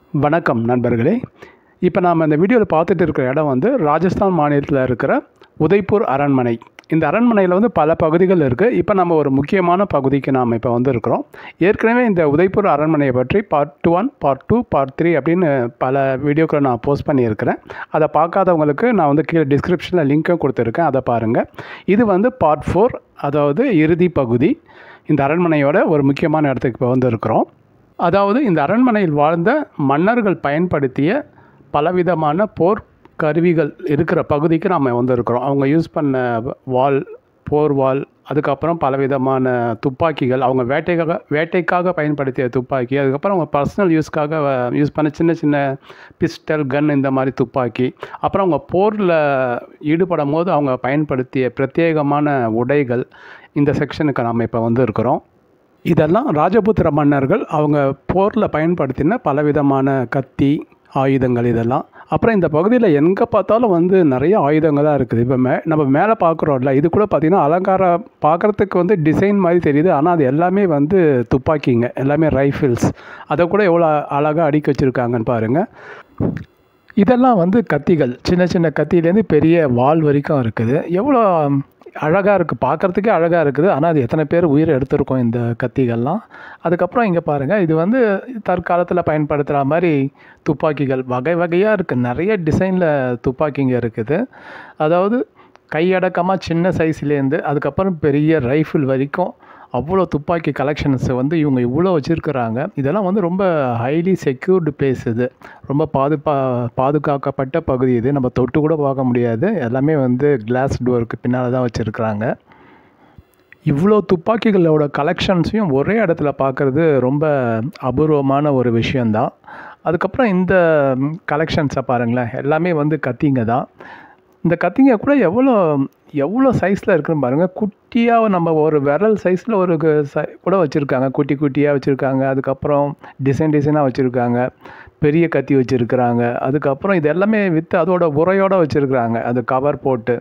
வணக்கம் நண்பர்களே இப்போ நாம் இந்த வீடியோவில் பார்த்துட்டு இருக்கிற இடம் வந்து ராஜஸ்தான் மாநிலத்தில் இருக்கிற உதய்பூர் அரண்மனை இந்த அரண்மனையில் வந்து பல பகுதிகள் இருக்குது இப்போ நம்ம ஒரு முக்கியமான பகுதிக்கு நாம் இப்போ வந்து இருக்கிறோம் ஏற்கனவே இந்த உதய்பூர் அரண்மனையை பற்றி part one part two part three அப்படின்னு பல வீடியோக்களை நான் போஸ்ட் பண்ணியிருக்கிறேன் அதை பார்க்காதவங்களுக்கு நான் வந்து கீழே டிஸ்கிரிப்ஷனில் லிங்க்கும் கொடுத்துருக்கேன் அதை பாருங்கள் இது வந்து பார்ட் ஃபோர் அதாவது இறுதி பகுதி இந்த அரண்மனையோட ஒரு முக்கியமான இடத்துக்கு இப்போ வந்து இருக்கிறோம் அதாவது இந்த அரண்மனையில் வாழ்ந்த மன்னர்கள் பயன்படுத்திய பலவிதமான போர் கருவிகள் இருக்கிற பகுதிக்கு நாம் வந்திருக்கிறோம் அவங்க யூஸ் பண்ண வால் போர் வால் அதுக்கப்புறம் பலவிதமான துப்பாக்கிகள் அவங்க வேட்டைக்காக வேட்டைக்காக பயன்படுத்திய துப்பாக்கி அதுக்கப்புறம் அவங்க பர்சனல் யூஸ்க்காக யூஸ் பண்ண சின்ன சின்ன பிஸ்டல் கன் இந்த மாதிரி துப்பாக்கி அப்புறம் அவங்க போரில் ஈடுபடும் போது அவங்க பயன்படுத்திய பிரத்யேகமான உடைகள் இந்த செக்ஷனுக்கு நாம் இப்போ வந்து இருக்கிறோம் இதெல்லாம் ராஜபுத்திர மன்னர்கள் அவங்க போரில் பயன்படுத்தின பலவிதமான கத்தி ஆயுதங்கள் இதெல்லாம் அப்புறம் இந்த பகுதியில் எங்கே பார்த்தாலும் வந்து நிறைய ஆயுதங்களாக இருக்குது இப்போ மே நம்ம மேலே பார்க்குறோம்ல இது கூட பார்த்திங்கன்னா அலங்காரம் பார்க்குறதுக்கு வந்து டிசைன் மாதிரி தெரியுது ஆனால் அது எல்லாமே வந்து துப்பாக்கிங்க எல்லாமே ரைஃபிள்ஸ் அதை கூட எவ்வளோ அழகாக அடுக்கி வச்சுருக்காங்கன்னு பாருங்கள் இதெல்லாம் வந்து கத்திகள் சின்ன சின்ன கத்தியிலேருந்து பெரிய வால் வரைக்கும் இருக்குது எவ்வளோ அழகாக இருக்குது பார்க்குறதுக்கே அழகாக இருக்குது ஆனால் அது எத்தனை பேர் உயிரை எடுத்திருக்கோம் இந்த கத்திகள்லாம் அதுக்கப்புறம் இங்கே பாருங்கள் இது வந்து தற்காலத்தில் பயன்படுத்துகிற மாதிரி துப்பாக்கிகள் வகை வகையாக இருக்குது நிறைய டிசைனில் துப்பாக்கிங்க இருக்குது அதாவது கையடக்கமாக சின்ன சைஸ்லேருந்து அதுக்கப்புறம் பெரிய ரைஃபிள் வரைக்கும் அவ்வளோ துப்பாக்கி கலெக்ஷன்ஸை வந்து இவங்க இவ்வளோ வச்சுருக்குறாங்க இதெல்லாம் வந்து ரொம்ப ஹைலி செக்யூர்டு பிளேஸ் இது ரொம்ப பாதுகா பாதுகாக்கப்பட்ட பகுதி இது நம்ம தொட்டு கூட பார்க்க முடியாது எல்லாமே வந்து கிளாஸ் டோருக்கு பின்னால் தான் வச்சுருக்குறாங்க இவ்வளோ துப்பாக்கிகளோட கலெக்ஷன்ஸையும் ஒரே இடத்துல பார்க்குறது ரொம்ப அபூர்வமான ஒரு விஷயந்தான் அதுக்கப்புறம் இந்த கலெக்ஷன்ஸை பாருங்களேன் எல்லாமே வந்து கத்திங்க தான் இந்த கத்திங்க கூட எவ்வளோ எவ்வளோ சைஸில் இருக்குன்னு பாருங்கள் குட்டியாக நம்ம ஒரு விரல் சைஸில் ஒரு சை கூட வச்சுருக்காங்க குட்டி குட்டியாக வச்சுருக்காங்க அதுக்கப்புறம் டிசைன் டிசைனாக வச்சுருக்காங்க பெரிய கத்தி வச்சுருக்குறாங்க அதுக்கப்புறம் இது எல்லாமே விற்று அதோட உரையோடு வச்சுருக்குறாங்க அது கவர் போட்டு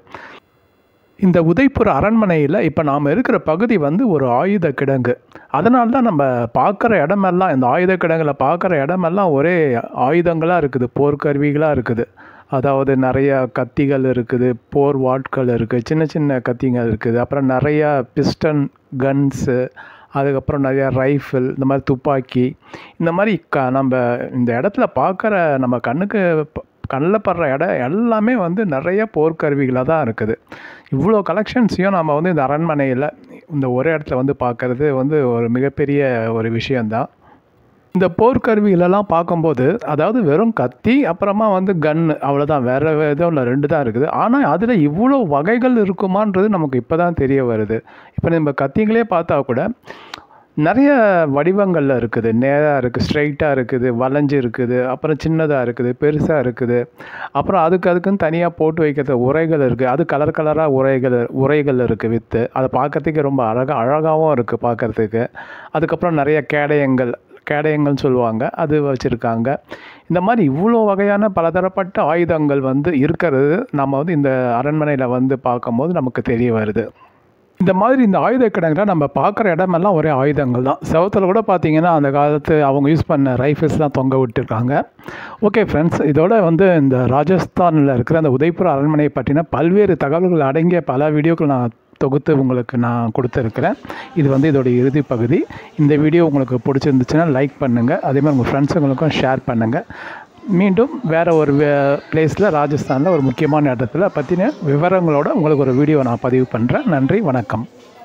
இந்த உதய்பூர் அரண்மனையில் இப்போ நாம் இருக்கிற பகுதி வந்து ஒரு ஆயுத கிடங்கு அதனால தான் நம்ம பார்க்குற இடமெல்லாம் இந்த ஆயுத கிடங்கில் பார்க்குற இடமெல்லாம் ஒரே ஆயுதங்களாக இருக்குது போர்க்கருவிகளாக இருக்குது அதாவது நிறையா கத்திகள் இருக்குது போர் வாட்கள் இருக்குது சின்ன சின்ன கத்திகள் இருக்குது அப்புறம் நிறையா பிஸ்டன் கன்ஸு அதுக்கப்புறம் நிறையா ரைஃபிள் இந்த மாதிரி துப்பாக்கி இந்த மாதிரி க நம்ம இந்த இடத்துல பார்க்குற நம்ம கண்ணுக்கு கண்ணில் படுற இடம் எல்லாமே வந்து நிறைய போர்க்கருவிகளாக தான் இருக்குது இவ்வளோ கலெக்ஷன்ஸையும் நம்ம வந்து இந்த அரண்மனையில் இந்த ஒரே இடத்துல வந்து பார்க்குறது வந்து ஒரு மிகப்பெரிய ஒரு விஷயந்தான் இந்த போர்க்கருவிகளெல்லாம் பார்க்கும்போது அதாவது வெறும் கத்தி அப்புறமா வந்து கன் அவ்வளோதான் வேறு எதுவும் இல்லை ரெண்டு தான் இருக்குது ஆனால் அதில் இவ்வளோ வகைகள் இருக்குமான்றது நமக்கு இப்போ தான் தெரிய வருது இப்போ நம்ம கத்திங்களே பார்த்தா கூட நிறைய வடிவங்களில் இருக்குது நேராக இருக்குது ஸ்ட்ரைட்டாக இருக்குது வளைஞ்சு இருக்குது அப்புறம் சின்னதாக இருக்குது பெருசாக இருக்குது அப்புறம் அதுக்கு அதுக்குன்னு தனியாக போட்டு வைக்கிற உரைகள் இருக்குது அது கலர் கலராக உரைகள் உரைகள் இருக்குது வித்து அதை பார்க்கறதுக்கு ரொம்ப அழகாக அழகாகவும் இருக்குது பார்க்குறதுக்கு அதுக்கப்புறம் நிறைய கேடயங்கள் கேடயங்கள்னு சொல்லுவாங்க அது வச்சுருக்காங்க இந்த மாதிரி இவ்வளோ வகையான பலதரப்பட்ட ஆயுதங்கள் வந்து இருக்கிறது நம்ம வந்து இந்த அரண்மனையில் வந்து பார்க்கும்போது நமக்கு தெரிய வருது இந்த மாதிரி இந்த ஆயுத கிடங்குல நம்ம பார்க்குற இடமெல்லாம் ஒரே ஆயுதங்கள் தான் செவத்தில் கூட பார்த்தீங்கன்னா அந்த காலத்து அவங்க யூஸ் பண்ண ரைஃபிள்ஸ்லாம் தொங்க விட்டுருக்காங்க ஓகே ஃப்ரெண்ட்ஸ் இதோட வந்து இந்த ராஜஸ்தானில் இருக்கிற அந்த உதய்பூர் அரண்மனையை பற்றின பல்வேறு தகவல்கள் அடங்கிய பல வீடியோக்கள் நான் தொகுத்து உங்களுக்கு நான் கொடுத்துருக்குறேன் இது வந்து இதோட இறுதி பகுதி இந்த வீடியோ உங்களுக்கு பிடிச்சிருந்துச்சுன்னா லைக் பண்ணுங்கள் அதேமாதிரி உங்கள் ஃப்ரெண்ட்ஸுங்களுக்கும் ஷேர் பண்ணுங்கள் மீண்டும் வேறு ஒரு பிளேஸில் ராஜஸ்தானில் ஒரு முக்கியமான இடத்துல பற்றின விவரங்களோட உங்களுக்கு ஒரு வீடியோ நான் பதிவு பண்ணுறேன் நன்றி வணக்கம்